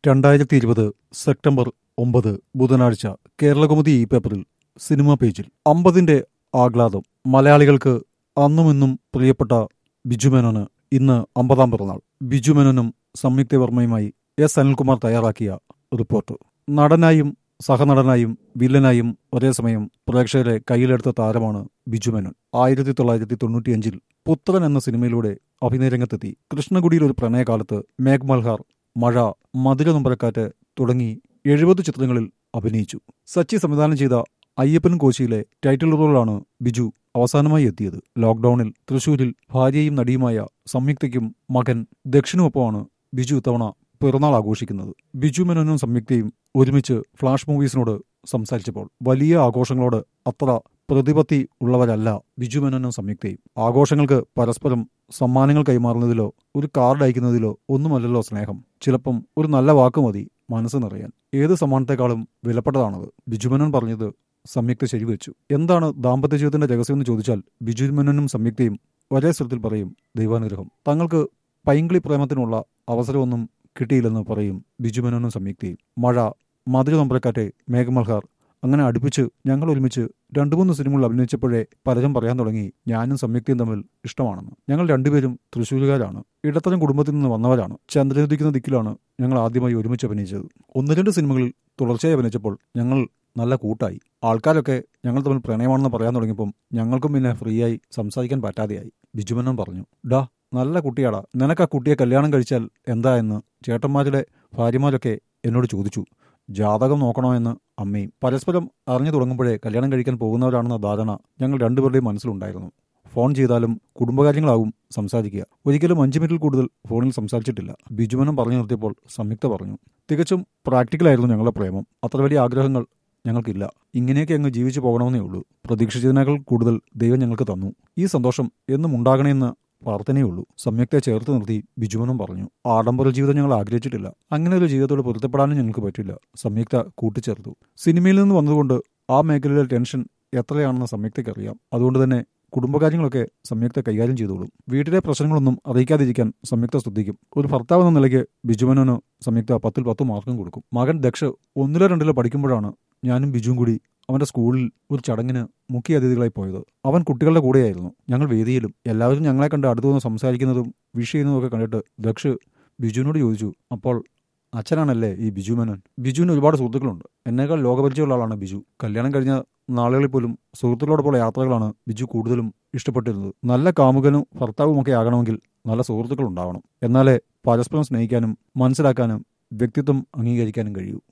രണ്ടായിരത്തി ഇരുപത് സെപ്റ്റംബർ ഒമ്പത് ബുധനാഴ്ച കേരളകൗമുദി ഈ പേപ്പറിൽ സിനിമാ പേജിൽ അമ്പതിന്റെ ആഹ്ലാദം മലയാളികൾക്ക് അന്നുമിന്നും പ്രിയപ്പെട്ട ബിജുമേനോന് ഇന്ന് അമ്പതാം പിറന്നാൾ ബിജുമേനോനും സംയുക്ത വർമ്മയുമായി എസ് അനിൽകുമാർ തയ്യാറാക്കിയ റിപ്പോർട്ട് നടനായും സഹനടനായും വില്ലനായും ഒരേ സമയം പ്രേക്ഷകരെ കയ്യിലെടുത്ത താരമാണ് ബിജുമേനോൻ ആയിരത്തി തൊള്ളായിരത്തി തൊണ്ണൂറ്റിയഞ്ചിൽ പുത്രൻ എന്ന സിനിമയിലൂടെ അഭിനയരംഗത്തെത്തി കൃഷ്ണകുടിയിൽ ഒരു പ്രണയകാലത്ത് മേഘ് മൽഹാർ മഴ മധുര നമ്പരക്കാറ്റ് തുടങ്ങി എഴുപത് ചിത്രങ്ങളിൽ അഭിനയിച്ചു സച്ചി സംവിധാനം ചെയ്ത അയ്യപ്പനും കോശിയിലെ ടൈറ്റിൽ റോളിലാണ് ബിജു അവസാനമായി എത്തിയത് ലോക്ഡൌണിൽ തൃശൂരിൽ ഭാര്യയും നടിയുമായ സംയുക്തയ്ക്കും മകൻ ദക്ഷിണുമൊപ്പമാണ് ബിജു ഇത്തവണ പിറന്നാൾ ആഘോഷിക്കുന്നത് ബിജു മെനനും സംയുക്തയും ഒരുമിച്ച് ഫ്ലാഷ് മൂവീസിനോട് സംസാരിച്ചപ്പോൾ വലിയ ആഘോഷങ്ങളോട് അത്ര പ്രതിപത്തി ഉള്ളവരല്ല ബിജു മെനനും സംയുക്തയും ആഘോഷങ്ങൾക്ക് പരസ്പരം സമ്മാനങ്ങൾ കൈമാറുന്നതിലോ ഒരു കാർഡ് അയക്കുന്നതിലോ ഒന്നുമല്ലല്ലോ സ്നേഹം ചിലപ്പം ഒരു നല്ല വാക്ക് മതി മനസ്സ് നിറയാൻ ഏത് സമ്മാനത്തെക്കാളും വിലപ്പെട്ടതാണത് ബിജുമനൻ പറഞ്ഞത് സംയുക്ത ശരിവെച്ചു എന്താണ് ദാമ്പത്യ ജീവിതത്തിന്റെ രഹസ്യമെന്ന് ചോദിച്ചാൽ ബിജുമനനും സംയുക്തയും ഒരേ സ്വരത്തിൽ പറയും ദൈവാനുഗ്രഹം തങ്ങൾക്ക് പൈങ്കിളി പ്രേമത്തിനുള്ള അവസരമൊന്നും കിട്ടിയില്ലെന്ന് പറയും ബിജുമനനും സംയുക്തയും മഴ മധുര നമ്പരക്കാറ്റെ മേഘമൽഹാർ അങ്ങനെ അടുപ്പിച്ച് ഞങ്ങൾ ഒരുമിച്ച് രണ്ടു മൂന്ന് സിനിമകളിൽ അഭിനയിച്ചപ്പോഴേ പലരും പറയാൻ തുടങ്ങി ഞാനും സംയുക്തയും തമ്മിൽ ഇഷ്ടമാണെന്ന് ഞങ്ങൾ രണ്ടുപേരും തൃശ്ശൂരുകാരാണ് ഇടത്തരം കുടുംബത്തിൽ നിന്ന് വന്നവരാണ് ചന്ദ്രനുദിക്കുന്ന ദിക്കിലാണ് ഞങ്ങൾ ആദ്യമായി ഒരുമിച്ച് അഭിനയിച്ചത് ഒന്ന് രണ്ട് സിനിമകളിൽ തുടർച്ചയായി അഭിനയിച്ചപ്പോൾ ഞങ്ങൾ നല്ല കൂട്ടായി ആൾക്കാരൊക്കെ ഞങ്ങൾ തമ്മിൽ പ്രണയമാണെന്ന് പറയാൻ തുടങ്ങിയപ്പം ഞങ്ങൾക്കും പിന്നെ ഫ്രീ ആയി സംസാരിക്കാൻ പറ്റാതെയായി ബിജുമനൻ പറഞ്ഞു ഡാ നല്ല കുട്ടിയാടാ നിനക്ക് ആ കുട്ടിയെ കല്യാണം കഴിച്ചാൽ എന്താ എന്ന് ചേട്ടന്മാരുടെ ഭാര്യമാരൊക്കെ എന്നോട് ചോദിച്ചു ജാതകം നോക്കണോ എന്ന് അമ്മയും പരസ്പരം അറിഞ്ഞു തുടങ്ങുമ്പോഴേ കല്യാണം കഴിക്കാൻ പോകുന്നവരാണെന്ന ധാരണ ഞങ്ങൾ രണ്ടുപേരുടെയും മനസ്സിലുണ്ടായിരുന്നു ഫോൺ ചെയ്താലും കുടുംബകാര്യങ്ങളാവും സംസാരിക്കുക ഒരിക്കലും അഞ്ചു മിനിറ്റിൽ കൂടുതൽ ഫോണിൽ സംസാരിച്ചിട്ടില്ല ബിജുമനം പറഞ്ഞു നിർത്തിയപ്പോൾ സംയുക്ത പറഞ്ഞു തികച്ചും പ്രാക്ടിക്കലായിരുന്നു ഞങ്ങളുടെ പ്രേമം അത്ര വലിയ ആഗ്രഹങ്ങൾ ഞങ്ങൾക്കില്ല ഇങ്ങനെയൊക്കെ അങ്ങ് ജീവിച്ചു പോകണമെന്നേ ഉള്ളൂ പ്രതീക്ഷിച്ചതിനേക്കാൾ കൂടുതൽ ദൈവം ഞങ്ങൾക്ക് തന്നു ഈ സന്തോഷം എന്നും ഉണ്ടാകണമെന്ന് പ്രാർത്ഥനയുള്ളൂ സംയുക്തയെ ചേർത്ത് നിർത്തി ബിജുമനും പറഞ്ഞു ആഡംബര ജീവിതം ഞങ്ങൾ ആഗ്രഹിച്ചിട്ടില്ല അങ്ങനെ ഒരു ജീവിതത്തോട് പൊരുത്തപ്പെടാനും ഞങ്ങൾക്ക് പറ്റില്ല സംയുക്ത കൂട്ടിച്ചേർത്തു സിനിമയിൽ നിന്ന് വന്നതുകൊണ്ട് ആ മേഖലയിലെ ടെൻഷൻ എത്രയാണെന്ന് സംയുക്തയ്ക്ക് അറിയാം അതുകൊണ്ട് തന്നെ കുടുംബകാര്യങ്ങളൊക്കെ സംയുക്ത കൈകാര്യം ചെയ്തോളും വീട്ടിലെ പ്രശ്നങ്ങളൊന്നും അറിയിക്കാതിരിക്കാൻ സംയുക്ത ശ്രദ്ധിക്കും ഒരു ഭർത്താവ് എന്ന നിലയ്ക്ക് ബിജുമനോന് സംയുക്ത പത്തിൽ പത്ത് മാർക്കും കൊടുക്കും മകൻ ദക്ഷ് ഒന്നിലോ രണ്ടിലോ പഠിക്കുമ്പോഴാണ് ഞാനും ബിജുവും കൂടി അവന്റെ സ്കൂളിൽ ഒരു ചടങ്ങിന് മുഖ്യ അതിഥികളായി പോയത് അവൻ കുട്ടികളുടെ കൂടെയായിരുന്നു ഞങ്ങൾ വേദിയിലും എല്ലാവരും ഞങ്ങളെ കണ്ട് അടുത്തു നിന്ന് സംസാരിക്കുന്നതും വിഷ് ചെയ്യുന്നതും ഒക്കെ കണ്ടിട്ട് ദക്ഷ് ബിജുവിനോട് ചോദിച്ചു അപ്പോൾ അച്ഛനാണല്ലേ ഈ ബിജു മേനോൻ ബിജുവിന് ഒരുപാട് സുഹൃത്തുക്കളുണ്ട് എന്നേക്കാൾ ലോകപരിചയമുള്ള ആളാണ് ബിജു കല്യാണം കഴിഞ്ഞ നാളുകളിൽ പോലും സുഹൃത്തുക്കളോടൊപ്പമുള്ള യാത്രകളാണ് ബിജു കൂടുതലും ഇഷ്ടപ്പെട്ടിരുന്നത് നല്ല കാമുകനും ഭർത്താവും ഒക്കെ ആകണമെങ്കിൽ നല്ല സുഹൃത്തുക്കൾ ഉണ്ടാവണം എന്നാലേ പരസ്പരം സ്നേഹിക്കാനും മനസ്സിലാക്കാനും വ്യക്തിത്വം അംഗീകരിക്കാനും കഴിയൂ